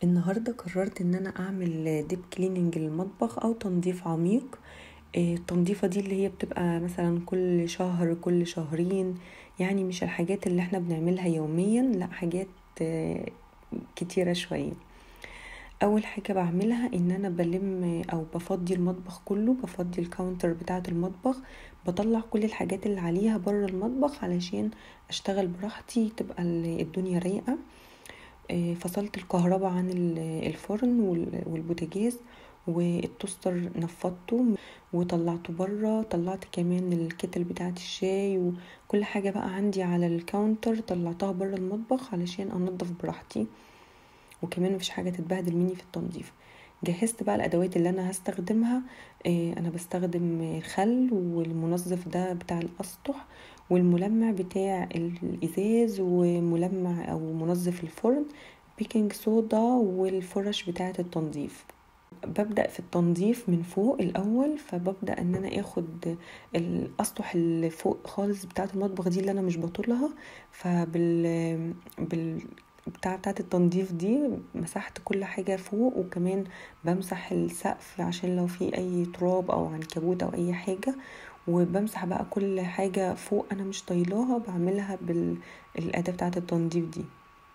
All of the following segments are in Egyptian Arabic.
النهاردة قررت ان انا اعمل ديب كليننج للمطبخ او تنظيف عميق آه، التنظيفة دي اللي هي بتبقى مثلا كل شهر كل شهرين يعني مش الحاجات اللي احنا بنعملها يوميا لا حاجات آه، كتيرة شوية اول حاجة بعملها ان انا بلم او بفضي المطبخ كله بفضي الكاونتر بتاعة المطبخ بطلع كل الحاجات اللي عليها بره المطبخ علشان اشتغل براحتي تبقى الدنيا رايقة آه، فصلت الكهرباء عن الفرن والبوتاجاز والتوستر نفضته وطلعته بره طلعت كمان الكتل بتاعه الشاي وكل حاجه بقى عندي على الكاونتر طلعتها بره المطبخ علشان انضف براحتي وكمان مفيش حاجه تتبهدل مني في التنظيف جهزت بقى الادوات اللي انا هستخدمها آه، انا بستخدم خل والمنظف ده بتاع الاسطح والملمع بتاع الازاز وملمع او منظف الفرن بيكنج صودا والفرش بتاعه التنظيف ببدا في التنظيف من فوق الاول فببدا ان انا اخد الاسطح اللي فوق خالص بتاعه المطبخ دي اللي انا مش بطولها فبال بال بتاع بتاعة التنظيف دي مسحت كل حاجة فوق وكمان بمسح السقف عشان لو في اي تراب او عنكبوت او اي حاجة وبمسح بقى كل حاجة فوق انا مش طايلاها بعملها بالاداة بتاعة التنظيف دي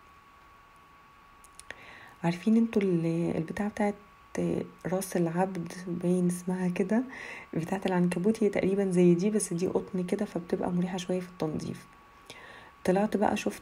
عارفين انتوا البتاع بتاعت راس العبد باين اسمها كده بتاعت العنكبوت هي تقريبا زي دي بس دي قطن كده فبتبقى مريحة شوية في التنظيف طلعت بقى شفت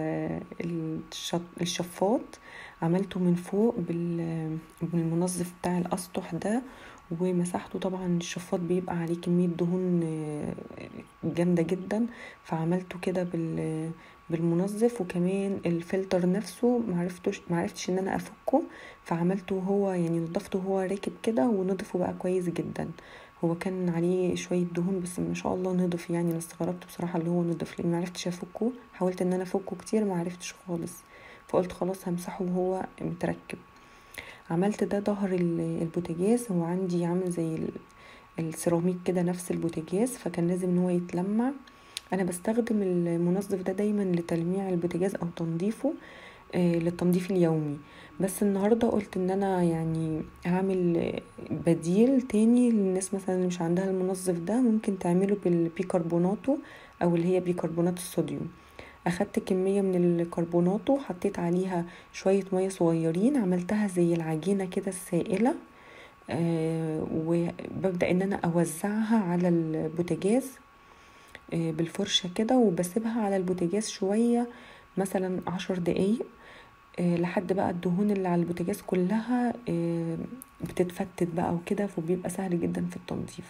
الشفاط عملته من فوق بالمنظف بتاع الاسطح ده ومسحته طبعا الشفاط بيبقى عليه كمية دهون جامدة جدا فعملته كده بال بالمنظف وكمان الفلتر نفسه معرفتش معرفتش ان انا افكه فعملته هو يعني نضفته هو راكب كده ونضفه بقى كويس جدا هو كان عليه شوية دهون بس ما شاء الله نضف يعني انا استغربت بصراحة اللي هو نضف لان معرفتش افكه حاولت ان انا افكه كتير معرفتش خالص فقلت خلاص همسحه وهو متركب عملت ده ظهر البوتاجاز هو عندي عامل زي السيراميك كده نفس البوتاجاز فكان لازم ان هو يتلمع انا بستخدم المنظف ده دايما لتلميع البوتاجاز او تنظيفه آه للتنظيف اليومي بس النهاردة قلت ان انا يعني هعمل بديل تاني للناس مثلا اللي مش عندها المنظف ده ممكن تعمله بالبيكربوناتو او اللي هي بيكربونات الصوديوم اخدت كمية من الكربوناتو حطيت عليها شوية مية صغيرين عملتها زي العجينة كده السائلة آه وببدأ ان انا اوزعها على البوتاجاز آه بالفرشة كده وبسيبها على البوتاجاز شوية مثلا عشر دقايق آه لحد بقى الدهون اللي على البوتاجاز كلها آه بتتفتت بقى وكده فبيبقى سهل جدا في التنظيف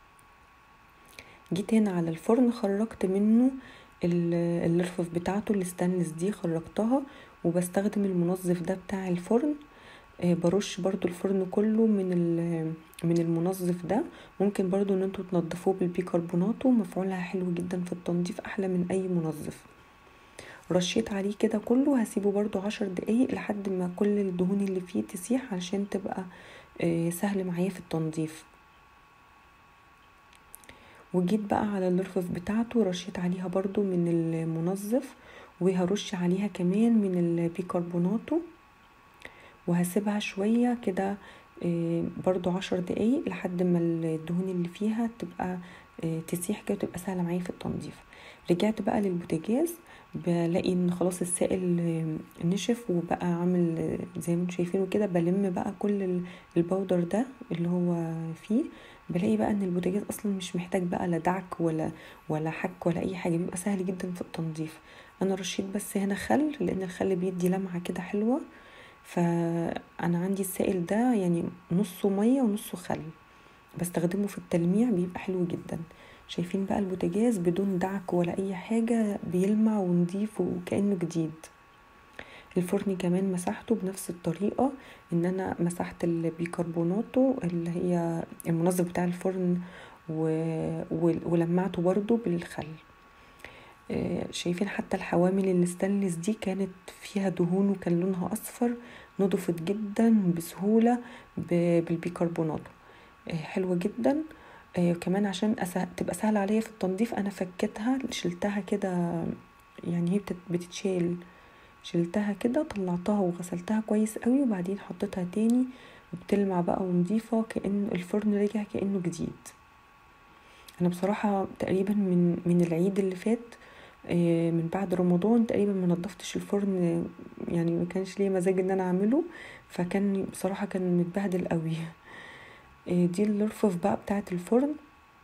جيت هنا على الفرن خرجت منه الرفوف بتاعته الستانلس دي خرجتها وبستخدم المنظف ده بتاع الفرن آه برش برضو الفرن كله من من المنظف ده ممكن برضو ان انتوا تنضفوه بالبيكربوناتو مفعولها حلو جدا في التنظيف احلى من اي منظف رشيت عليه كده كله هسيبه برضو عشر دقايق لحد ما كل الدهون اللي فيه تسيح علشان تبقى آه سهل معايا في التنظيف وجيت بقى على الرفوف بتاعته رشيت عليها برضو من المنظف وهرش عليها كمان من البيكربوناتو وهسيبها شوية كده برضو عشر دقايق لحد ما الدهون اللي فيها تبقى تسيح كده وتبقى سهلة معايا في التنظيف رجعت بقى للبوتاجاز بلاقي ان خلاص السائل نشف وبقى عامل زي ما انتم شايفينه كده بلم بقى كل البودر ده اللي هو فيه بلاقي بقى ان البوتاجاز اصلا مش محتاج بقى لا دعك ولا ولا حك ولا اي حاجه بيبقى سهل جدا في التنظيف انا رشيت بس هنا خل لان الخل بيدي لمعه كده حلوه فانا عندي السائل ده يعني نصه ميه ونصه خل بستخدمه في التلميع بيبقى حلو جدا شايفين بقى البوتاجاز بدون دعك ولا اي حاجه بيلمع ونضيف وكانه جديد الفرن كمان مسحته بنفس الطريقة ان انا مسحت البيكربوناتو اللي هي المنظف بتاع الفرن و... ولمعته برضو بالخل شايفين حتى الحوامل الستانلس دي كانت فيها دهون وكان لونها اصفر نضفت جدا بسهولة بالبيكربوناتو حلوة جدا كمان عشان أسه... تبقى سهلة عليا في التنظيف انا فكتها شلتها كده يعني هي بتتشال شلتها كده طلعتها وغسلتها كويس قوي وبعدين حطيتها تاني وبتلمع بقى ونضيفة كأن الفرن رجع كأنه جديد انا بصراحة تقريبا من من العيد اللي فات من بعد رمضان تقريبا ما نضفتش الفرن يعني ما كانش ليه مزاج ان انا اعمله فكان بصراحة كان متبهدل قوي دي الرفوف بقى بتاعة الفرن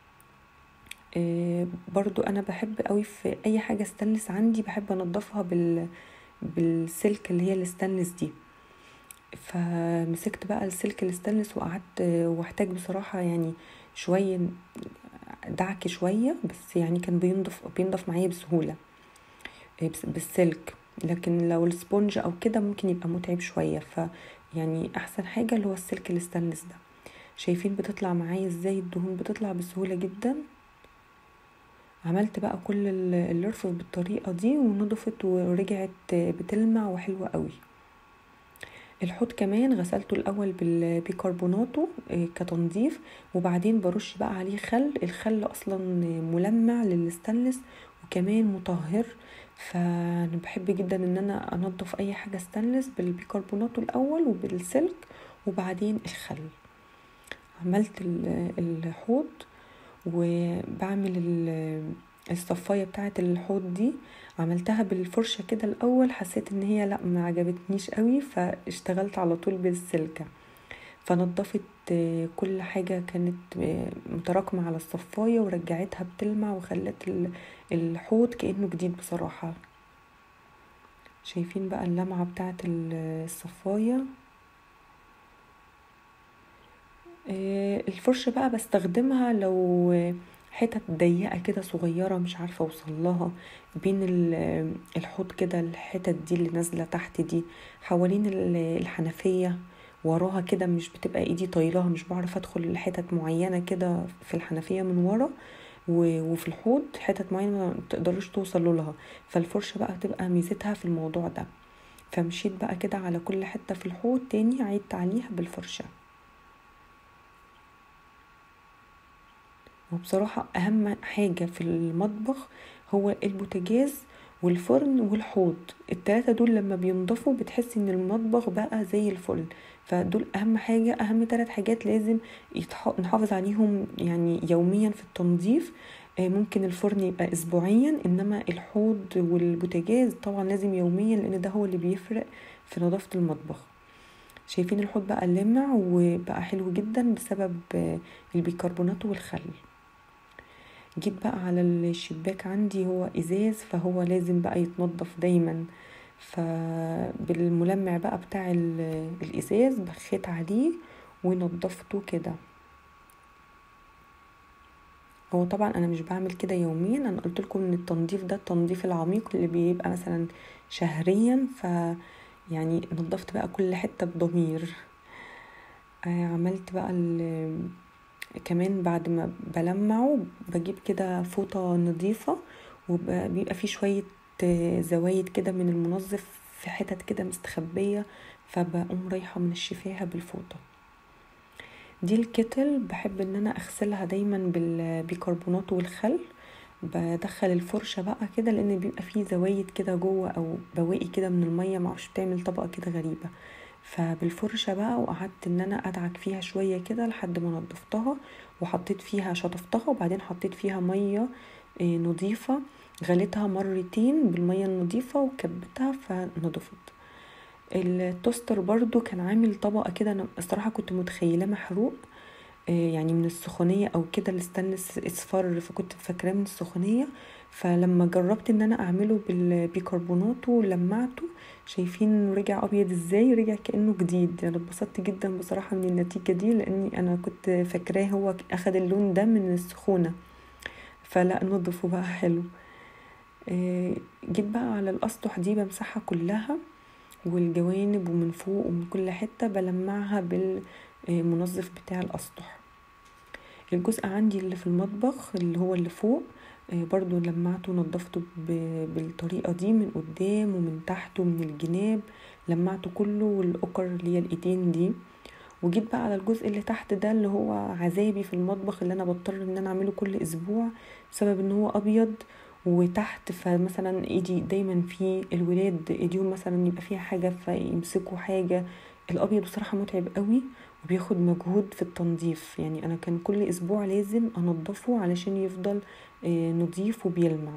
برضو انا بحب قوي في اي حاجة ستانلس عندي بحب انضفها بال بالسلك اللي هي الستانلس دي فمسكت بقى السلك الستانلس وقعدت واحتاج بصراحة يعني شوية دعك شوية بس يعني كان بينضف بينضف معايا بسهولة بالسلك لكن لو السبونج او كده ممكن يبقى متعب شوية فيعني احسن حاجة اللي هو السلك الستانلس ده شايفين بتطلع معايا ازاي الدهون بتطلع بسهولة جدا عملت بقى كل الرفوف بالطريقة دي ونضفت ورجعت بتلمع وحلوة قوي الحوض كمان غسلته الاول بيكربوناتو كتنظيف وبعدين برش بقى عليه خل الخل اصلا ملمع للستانلس وكمان مطهر فانا بحب جدا ان انا انضف اي حاجه ستانلس بالبيكربوناتو الاول وبالسلك وبعدين الخل عملت الحوض وبعمل الصفايه بتاعه الحوض دي عملتها بالفرشه كده الاول حسيت ان هي لا ما عجبتنيش قوي فاشتغلت على طول بالسلكه فنضفت كل حاجه كانت متراكمه على الصفايه ورجعتها بتلمع وخلت الحوض كانه جديد بصراحه شايفين بقى اللمعه بتاعه الصفايه الفرشه بقى بستخدمها لو حتت ضيقة كده صغيرة مش عارفة اوصلها بين الحوض كده الحتت دي اللي نازلة تحت دي حوالين الحنفية وراها كده مش بتبقى ايدي طايلها مش بعرف ادخل لحتت معينة كده في الحنفية من ورا وفي الحوض حتت معينة ما تقدرش توصلوا لها فالفرشة بقى بتبقى ميزتها في الموضوع ده فمشيت بقى كده على كل حتة في الحوض تاني عيدت عليها بالفرشه وبصراحة أهم حاجة في المطبخ هو البوتاجاز والفرن والحوض التلاتة دول لما بينضفوا بتحس ان المطبخ بقى زي الفل فدول اهم حاجة اهم تلات حاجات لازم نحافظ عليهم يعني يوميا في التنظيف ممكن الفرن يبقى اسبوعيا انما الحوض والبوتاجاز طبعا لازم يوميا لان ده هو اللي بيفرق في نظافة المطبخ شايفين الحوض بقى لامع وبقى حلو جدا بسبب البيكربونات والخل جيت بقى على الشباك عندي هو ازاز فهو لازم بقى يتنضف دايما فبالملمع بقى بتاع الازاز بخيت عليه ونضفته كده هو طبعا انا مش بعمل كده يوميا انا قلت لكم ان التنظيف ده التنظيف العميق اللي بيبقى مثلا شهريا ف يعني نضفت بقى كل حته بضمير عملت بقى كمان بعد ما بلمعه بجيب كده فوطة نظيفة وبيبقى فيه شوية زوايد كده من المنظف في حتت كده مستخبية فبقوم رايحة من الشفاها بالفوطة دي الكتل بحب ان انا اغسلها دايما بالبيكربونات والخل بدخل الفرشة بقى كده لان بيبقى فيه زوايد كده جوه او بواقي كده من المية معرفش بتعمل طبقة كده غريبة فبالفرشة بقى وقعدت ان انا ادعك فيها شوية كده لحد ما نضفتها وحطيت فيها شطفتها وبعدين حطيت فيها مية نظيفة غليتها مرتين بالمية النظيفة وكبتها فنضفت التوستر برضو كان عامل طبقة كده انا الصراحة كنت متخيلة محروق يعني من السخونية او كده الستانلس اصفر فكنت فاكراه من السخونية فلما جربت ان انا اعمله بالبيكربونات ولمعته شايفين رجع ابيض ازاي رجع كانه جديد انا يعني اتبسطت جدا بصراحه من النتيجه دي لاني انا كنت فاكراه هو اخد اللون ده من السخونه فلا نضفه بقى حلو جيت بقى على الاسطح دي بمسحها كلها والجوانب ومن فوق ومن كل حته بلمعها بالمنظف بتاع الاسطح الجزء عندي اللي في المطبخ اللي هو اللي فوق برضو لمعته ونضفته بالطريقة دي من قدام ومن تحت ومن الجناب لمعته كله والأكر اللي هي الإيدين دي وجيت بقى على الجزء اللي تحت ده اللي هو عذابي في المطبخ اللي انا بضطر ان انا اعمله كل اسبوع بسبب ان هو ابيض وتحت فمثلا ايدي دايما في الولاد ايديهم مثلا يبقى فيها حاجة فيمسكوا حاجة الابيض بصراحة متعب قوي وبياخد مجهود في التنظيف يعني انا كان كل اسبوع لازم انضفه علشان يفضل نظيف وبيلمع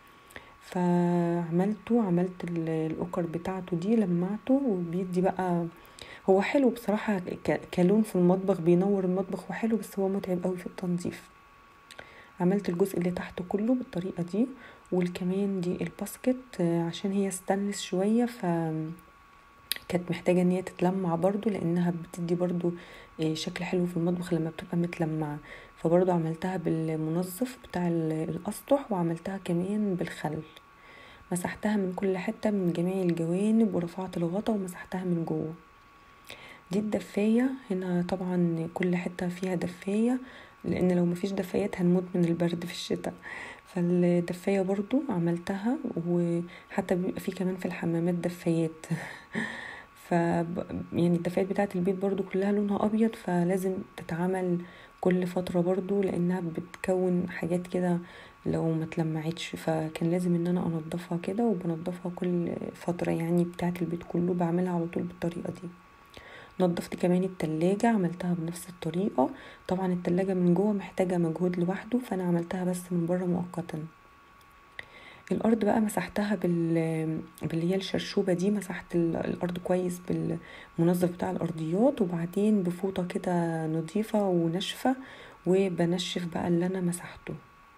فعملته عملت الاوكر بتاعته دي لمعته وبيدي بقى هو حلو بصراحة كلون في المطبخ بينور المطبخ وحلو بس هو متعب قوي في التنظيف عملت الجزء اللي تحته كله بالطريقة دي والكمان دي الباسكت عشان هي ستانلس شوية ف كانت محتاجة ان هي تتلمع برضو لانها بتدي برضو شكل حلو في المطبخ لما بتبقى متلمعة فبرضو عملتها بالمنظف بتاع الاسطح وعملتها كمان بالخل مسحتها من كل حتة من جميع الجوانب ورفعت الغطا ومسحتها من جوه دي الدفاية هنا طبعا كل حتة فيها دفاية لان لو مفيش دفايات هنموت من البرد في الشتاء فالدفاية برضو عملتها وحتى بيبقى في كمان في الحمامات دفايات ف يعني الدفايات بتاعه البيت برضو كلها لونها ابيض فلازم تتعمل كل فتره برضو لانها بتكون حاجات كده لو ما اتلمعتش فكان لازم ان انا انضفها كده وبنضفها كل فتره يعني بتاعه البيت كله بعملها على طول بالطريقه دي نضفت كمان التلاجة عملتها بنفس الطريقة طبعا التلاجة من جوه محتاجة مجهود لوحده فأنا عملتها بس من بره مؤقتا الأرض بقى مسحتها بال... باللي هي الشرشوبة دي مسحت الأرض كويس بالمنظف بتاع الأرضيات وبعدين بفوطة كده نظيفة وناشفة وبنشف بقى اللي أنا مسحته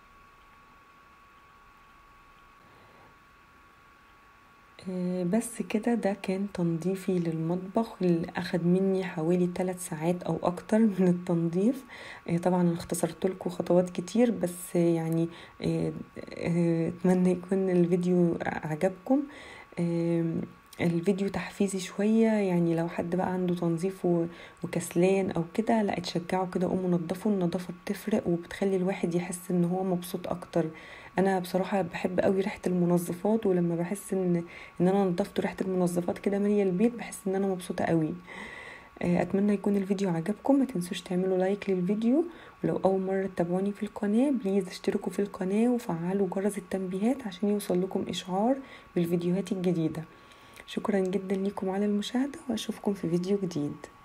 بس كده ده كان تنظيفي للمطبخ اللي اخد مني حوالي 3 ساعات او اكتر من التنظيف طبعا انا اختصرت لكم خطوات كتير بس يعني اتمنى يكون الفيديو عجبكم الفيديو تحفيزي شوية يعني لو حد بقى عنده تنظيف وكسلان او كده لا تشجعوا كده قوموا نضفوا النظافة بتفرق وبتخلي الواحد يحس ان هو مبسوط اكتر انا بصراحة بحب قوي ريحة المنظفات ولما بحس ان ان انا نضفت ريحة المنظفات كده مالية البيت بحس ان انا مبسوطة قوي اتمنى يكون الفيديو عجبكم ما تنسوش تعملوا لايك للفيديو ولو اول مرة تتابعوني في القناة بليز اشتركوا في القناة وفعلوا جرس التنبيهات عشان يوصل لكم اشعار بالفيديوهات الجديدة شكرا جدا لكم على المشاهدة واشوفكم في فيديو جديد